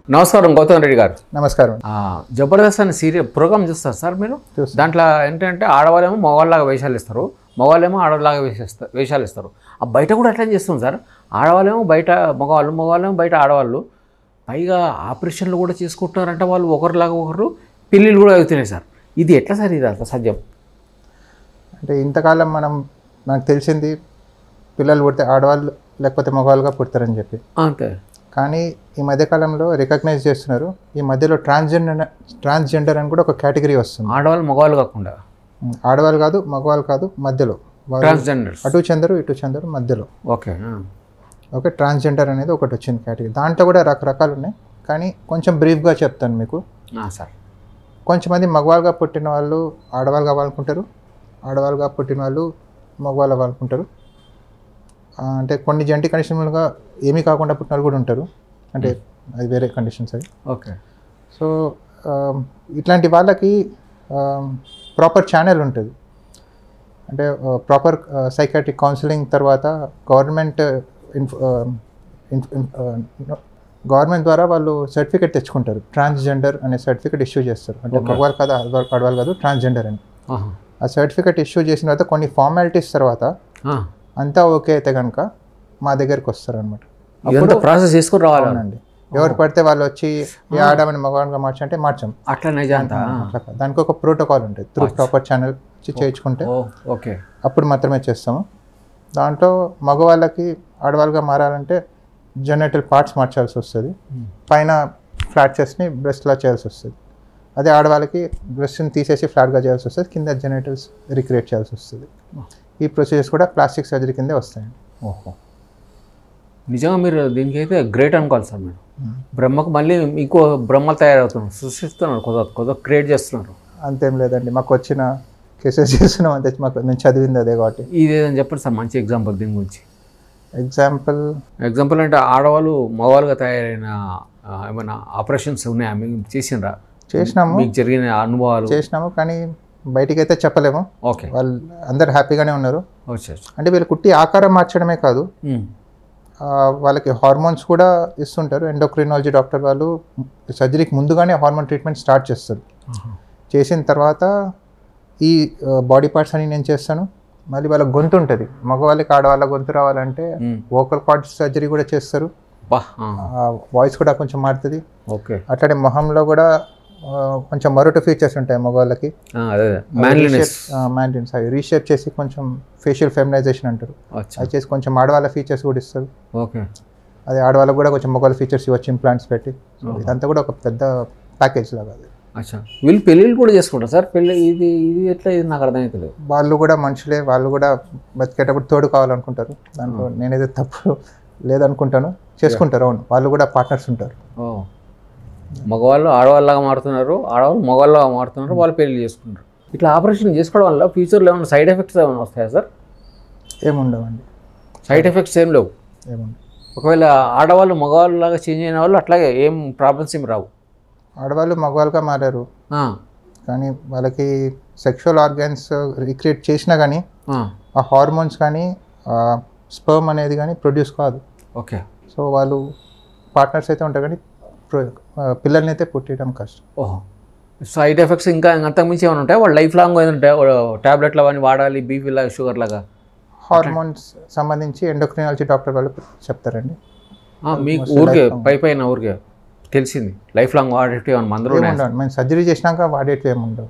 నమస్కారం గౌతమ్ రెడ్డి గారు నమస్కారం ఆ, జబర్దస్త్ అనే సీరియల్ ప్రోగ్రామ్ చూస్తారు సార్ మీరు చూస్తాం. దాంట్లో ఏంటంటే ఆడవాళ్ళేమో మగవాళ్ళలాగా వేషాలు ఇస్తారు మగవాళ్ళేమో ఆడవాళ్ళలాగా వేసేస్తారు వేషాలు ఇస్తారు ఆ బయట కూడా అట్లా చేస్తుంది సార్ ఆడవాళ్ళేమో బయట మగవాళ్ళు మగవాళ్ళేమో బయట ఆడవాళ్ళు పైగా ఆపరేషన్లు కూడా చేసుకుంటున్నారంటే వాళ్ళు ఒకరిలాగా ఒకరు పెళ్ళిళ్ళు కూడా అవుతున్నాయి సార్ ఇది ఎట్లా సార్ ఇది అసలు సత్యం అంటే ఇంతకాలం మనం నాకు తెలిసింది పిల్లలు పుడితే ఆడవాళ్ళు లేకపోతే మగవాళ్ళుగా పుడతారని చెప్పి అంతే కానీ ఈ మధ్యకాలంలో రికగ్నైజ్ చేస్తున్నారు ఈ మధ్యలో ట్రాన్స్జెండర్ ట్రాన్స్జెండర్ అని కూడా ఒక కేటగిరీ వస్తుంది ఆడవాళ్ళు మగవాళ్ళు కాకుండా ఆడవాళ్ళు కాదు మగవాళ్ళు కాదు మధ్యలో వాళ్ళు ట్రాన్స్జెండర్స్ అటు చెందరు ఇటు చెందరు మధ్యలో ఓకే ఆ. ఓకే ట్రాన్స్జెండర్ అనేది ఒకటి వచ్చింది కేటగిరీ దాంట్లో కూడా రకరకాలు ఉన్నాయి కానీ కొంచెం బ్రీఫ్గా చెప్తాను మీకు ఆ, సార్ కొంచెంమంది మగవాళ్ళుగా పుట్టిన వాళ్ళు ఆడవాళ్ళు కావాలనుకుంటారు ఆడవాళ్ళుగా పుట్టిన వాళ్ళు మగవాళ్ళు అవ్వాలనుకుంటారు ఆ, అంటే కొన్ని జంటి కండిషన్లుగా ఏమీ కాకుండా పుట్టిన వాళ్ళు కూడా ఉంటారు అంటే అది వేరే కండిషన్స్ అవి ఓకే సో ఆ, ఇట్లాంటి వాళ్ళకి ప్రాపర్ ఛానల్ ఉంటుంది అంటే proper psychiatric counselling government government గవర్నమెంట్ ద్వారా వాళ్ళు సర్టిఫికేట్ తెచ్చుకుంటారు ట్రాన్స్జెండర్ అనే సర్టిఫికేట్ ఇష్యూ చేస్తారు అంటే మగవాళ్ళు కాదు ఆడవాళ్ళు ఆడవాళ్ళు కాదు ట్రాన్స్జెండర్ అని ఆహా. ఆ సర్టిఫికేట్ ఇష్యూ చేసిన తర్వాత కొన్ని ఫార్మాలిటీస్ తర్వాత ఆ. అంతా ఓకే అయితే కనుక మా దగ్గరికి వస్తారు అనమాట ఇదంతా ప్రాసెస్ చేసుకుని రావాలి అవునండి ఎవరు పడితే వాళ్ళు వచ్చి ఏ ఆడమని మగవాడిగా మార్చంటే మార్చాం అట్లా నిజంతా అట్లా కాదు. దానికి ఒక ప్రోటోకాల్ ఉంటుంది త్రూ ప్రాపర్ ఛానల్ చేయించుకుంటే ఓ ఓకే అప్పుడు మాత్రమే చేస్తాము దాంట్లో మగవాళ్ళకి ఆడవాళ్ళుగా మారాలంటే జెనెటల్ పార్ట్స్ మార్చాల్సి వస్తుంది పైన ఫ్లాట్ చెస్ట్ని బ్రెస్ట్లా చేయాల్సి వస్తుంది అదే ఆడవాళ్ళకి బ్రెస్ట్ని తీసేసి ఫ్లాట్గా చేయాల్సి వస్తుంది కింద జెనెటల్స్ రిక్రియేట్ చేయాల్సి వస్తుంది ఈ ప్రొసీజర్స్ కూడా ప్లాస్టిక్ సర్జరీ కిందే వస్తాయండి ఓహో నిజంగా మీరు దీనికైతే గ్రేట్ అనుకోవాలి సార్ మీరు బ్రహ్మకు మళ్ళీ ఇంకో బ్రహ్మలు తయారవుతున్నారు సృష్టిస్తున్నారు కొత్త కొత్త క్రియేట్ చేస్తున్నారు అంతేం లేదండి మాకు వచ్చిన కేసెస్ చేస్తున్నాం అంతే మాకు నేను చదివింది అదే కాబట్టి ఇదేదని చెప్పండి సార్ మంచి ఎగ్జాంపుల్ దీని గురించి ఎగ్జాంపుల్ ఎగ్జాంపుల్ అంటే ఆడవాళ్ళు మగవాళ్ళుగా తయారైన ఆ, ఏమైనా ఆపరేషన్స్ ఉన్నాయా మీకు చేసిండ్రా చేసినాము మీకు జరిగిన అనుభవాలు చేసినాము కానీ బయటికి అయితే చెప్పలేము ఓకే వాళ్ళు అందరు హ్యాపీగానే ఉన్నారు వచ్చే అంటే వీళ్ళు కుట్టి ఆకారం మార్చడమే కాదు ఆ, వాళ్ళకి హార్మోన్స్ కూడా ఇస్తుంటారు ఎండోక్రినాలజీ డాక్టర్ వాళ్ళు సర్జరీకి ముందుగానే హార్మోన్ ట్రీట్మెంట్ స్టార్ట్ చేస్తారు చేసిన తర్వాత ఈ బాడీ పార్ట్స్ అని నేను చేస్తాను మళ్ళీ వాళ్ళ గొంతు ఉంటుంది మగవాళ్ళకి ఆడవాళ్ళ గొంతు రావాలంటే వోకల్ కార్డ్ సర్జరీ కూడా చేస్తారు బా వాయిస్ కూడా కొంచెం మారుతుంది ఓకే అట్లానే మొహంలో కూడా ఆ, కొంచెం మరొక ఫీచర్స్ ఉంటాయి మగవాళ్ళకి అదే మ్యాన్లీనెస్ మ్యాంటిన్స్ అవి రీషేప్ చేసి కొంచెం ఫేషియల్ ఫెమినైజేషన్ అంటారు అచ్చా అది చేసి కొంచెం ఆడవాళ్ళ ఫీచర్స్ కూడా ఇస్తారు ఓకే అదే ఆడవాళ్ళకి కూడా కొంచెం మగవాళ్ళ ఫీచర్స్ ఇవ్వచ్చు ఇంప్లాంట్స్ పెట్టి So, ఇదంతా కూడా ఒక పెద్ద ప్యాకేజ్ లాగా అది అచ్చా వీళ్ళు పెళ్ళిళ్ళు కూడా చేసుకుంటారు సార్ పెళ్ళి ఇది ఇది ఎట్లా ఇది నాకు అర్థమవుతలేదు వాళ్ళు కూడా మనుషులే వాళ్ళు కూడా బతికేటప్పుడు తోడు కావాలనుకుంటారు దాంట్లో నేనైతే తప్పు లేదనుకుంటాను చేసుకుంటారు అవును వాళ్ళు కూడా పార్ట్నర్స్ ఉంటారు ఓ మగవాళ్ళు ఆడవాళ్ళలాగా మారుతున్నారు ఆడవాళ్ళు మగవాళ్ళలాగా మారుతున్నారు వాళ్ళు పెళ్లి చేసుకుంటారు ఇట్లా ఆపరేషన్ చేసుకోవడం వల్ల ఫ్యూచర్లో ఏమైనా సైడ్ ఎఫెక్ట్స్ ఏమైనా వస్తాయా సార్ ఏముండవండి సైడ్ ఎఫెక్ట్స్ ఏం లేవు ఏముండవు ఒకవేళ ఆడవాళ్ళు మగవాళ్ళలాగా చేంజ్ అయిన వాళ్ళు అట్లాగే ఏం ప్రాబ్లమ్స్ ఏం రావు ఆడవాళ్ళు మగవాళ్ళుగా మారారు ఆ, కానీ వాళ్ళకి సెక్షువల్ ఆర్గాన్స్ రిక్రియేట్ చేసినా కానీ ఆ, ఆ హార్మోన్స్ కానీ స్పర్మ్ అనేది కానీ ప్రొడ్యూస్ కాదు ఓకే సో వాళ్ళు పార్ట్నర్స్ అయితే ఉంటారు కానీ pro- ఆ, పిల్లల్ని అయితే పుట్టడం కష్టం ఓహో సైడ్ ఎఫెక్ట్స్ ఇంకా అంతకుమించి ఏమైనా ఉంటాయి వాళ్ళు లైఫ్ లాంగ్ ఏదంటే టాబ్లెట్లు అవన్నీ వాడాలి బీపీ లాగా షుగర్ లాగా హార్మోన్స్ సంబంధించి ఎండోక్రినాలజీ డాక్టర్ వాళ్ళు చెప్తారండి ఆ, మీకు ఊరికే పై పైన ఊరికే తెలిసింది లైఫ్ లాంగ్ వాడేటివి ఏమైనా మందులు ఉన్నాయి ఏముండవు మేము సర్జరీ చేసినాక వాడేటివి ఏమి ఉండవు